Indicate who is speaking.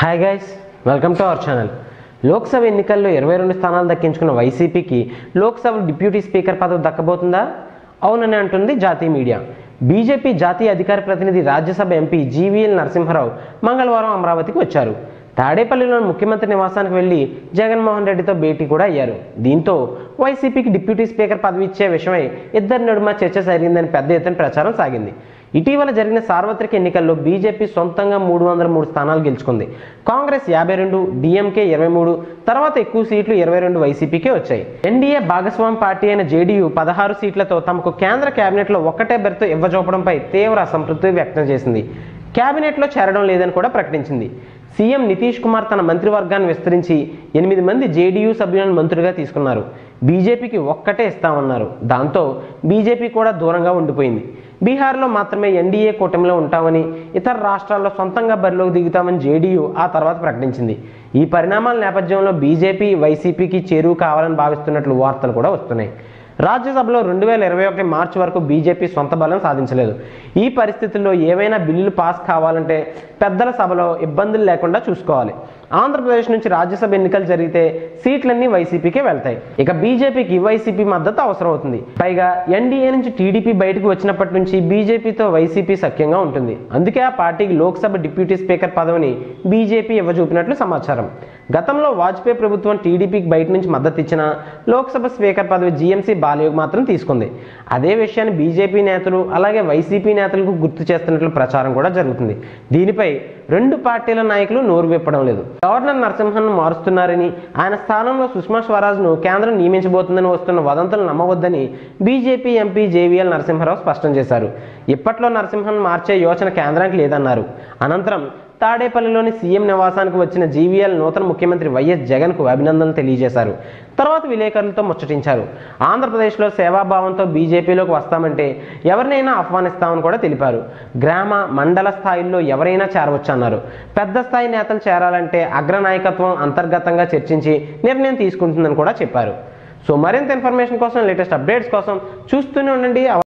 Speaker 1: hi guys welcome to our channel Lok Sabha ఎన్నికల్లో ఇరవై రెండు స్థానాలు దక్కించుకున్న వైసీపీకి లోక్సభ డిప్యూటీ స్పీకర్ పదవి దక్కబోతుందా అవునని అంటుంది జాతీయ మీడియా బీజేపీ జాతీయ అధికార ప్రతినిధి రాజ్యసభ ఎంపీ జీవీఎల్ నరసింహారావు మంగళవారం అమరావతికి వచ్చారు తాడేపల్లిలోని ముఖ్యమంత్రి నివాసానికి వెళ్లి జగన్మోహన్ రెడ్డితో భేటీ కూడా అయ్యారు దీంతో వైసీపీకి డిప్యూటీ స్పీకర్ పదవి ఇచ్చే విషయమై ఇద్దరి నడుమ చర్చ జరిగిందని పెద్ద ఎత్తున ప్రచారం సాగింది ఇటీవల జరిగిన సార్వత్రిక ఎన్నికల్లో బీజేపీ సొంతంగా మూడు వందల మూడు స్థానాలు గెలుచుకుంది కాంగ్రెస్ యాభై రెండు డిఎంకే ఇరవై మూడు తర్వాత ఎక్కువ సీట్లు ఇరవై రెండు వైసీపీకే వచ్చాయి ఎన్డీఏ భాగస్వామి పార్టీ అయిన జేడీయూ పదహారు సీట్లతో తమకు కేంద్ర కేబినెట్లో ఒక్కటే బెర్త్ ఇవ్వజూపడంపై తీవ్ర అసంతృప్తి వ్యక్తం చేసింది కేబినెట్లో చేరడం లేదని కూడా ప్రకటించింది సీఎం నితీష్ కుమార్ తన మంత్రివర్గాన్ని విస్తరించి ఎనిమిది మంది జేడీయూ సభ్యులను మంత్రులుగా తీసుకున్నారు బీజేపీకి ఒక్కటే ఇస్తామన్నారు దాంతో బీజేపీ కూడా దూరంగా ఉండిపోయింది బీహార్లో మాత్రమే ఎన్డీఏ కూటమిలో ఉంటామని ఇతర రాష్ట్రాల్లో సొంతంగా బరిలోకి దిగుతామని జేడీయూ ఆ తర్వాత ప్రకటించింది ఈ పరిణామాల నేపథ్యంలో బీజేపీ వైసీపీకి చేరువు కావాలని భావిస్తున్నట్లు వార్తలు కూడా వస్తున్నాయి రాజ్యసభలో రెండు వేల ఇరవై ఒకటి మార్చి వరకు బీజేపీ సొంత బలం సాధించలేదు ఈ పరిస్థితుల్లో ఏవైనా బిల్లులు పాస్ కావాలంటే పెద్దల సభలో ఇబ్బందులు లేకుండా చూసుకోవాలి ఆంధ్రప్రదేశ్ నుంచి రాజ్యసభ ఎన్నికలు జరిగితే సీట్లన్నీ వైసీపీకే వెళ్తాయి ఇక బీజేపీకి వైసీపీ మద్దతు అవసరం అవుతుంది పైగా ఎన్డీఏ నుంచి టీడీపీ బయటకు వచ్చినప్పటి నుంచి బీజేపీతో వైసీపీ సఖ్యంగా ఉంటుంది అందుకే ఆ పార్టీకి లోక్సభ డిప్యూటీ స్పీకర్ పదవిని బీజేపీ ఇవ్వజూపినట్లు సమాచారం గతంలో వాజ్పేయి ప్రభుత్వం టీడీపీకి బయట నుంచి మద్దతు ఇచ్చిన లోక్సభ స్పీకర్ పదవి జీఎంసీ బాలయోగ్ మాత్రం తీసుకుంది అదే విషయాన్ని బీజేపీ నేతలు అలాగే వైసీపీ నేతలకు గుర్తు చేస్తున్నట్లు ప్రచారం కూడా జరుగుతుంది దీనిపై రెండు పార్టీల నాయకులు నోరు విప్పడం లేదు గవర్నర్ నరసింహన్ను మారుస్తున్నారని ఆయన స్థానంలో సుష్మా స్వరాజ్ను కేంద్రం నియమించబోతుందని వస్తున్న వదంతులు నమ్మవద్దని బీజేపీ ఎంపీ జేవీఎల్ నరసింహారావు స్పష్టం చేశారు ఇప్పట్లో నరసింహన్ మార్చే యోచన కేంద్రానికి లేదన్నారు అనంతరం తాడేపల్లిలోని సీఎం నివాసానికి వచ్చిన జీవీఎల్ నూతన ముఖ్యమంత్రి వైఎస్ జగన్కు అభినందనలు తెలియజేశారు తర్వాత విలేకరులతో ముచ్చటించారు ఆంధ్రప్రదేశ్లో సేవాభావంతో బీజేపీలోకి వస్తామంటే ఎవరినైనా ఆహ్వానిస్తామని కూడా తెలిపారు గ్రామ మండల స్థాయిల్లో ఎవరైనా చేరవచ్చన్నారు పెద్ద స్థాయి నేతలు చేరాలంటే అగ్రనాయకత్వం అంతర్గతంగా చర్చించి నిర్ణయం తీసుకుంటుందని కూడా చెప్పారు సో మరింత ఇన్ఫర్మేషన్ కోసం లేటెస్ట్ అప్డేట్స్ కోసం చూస్తూనే ఉండండి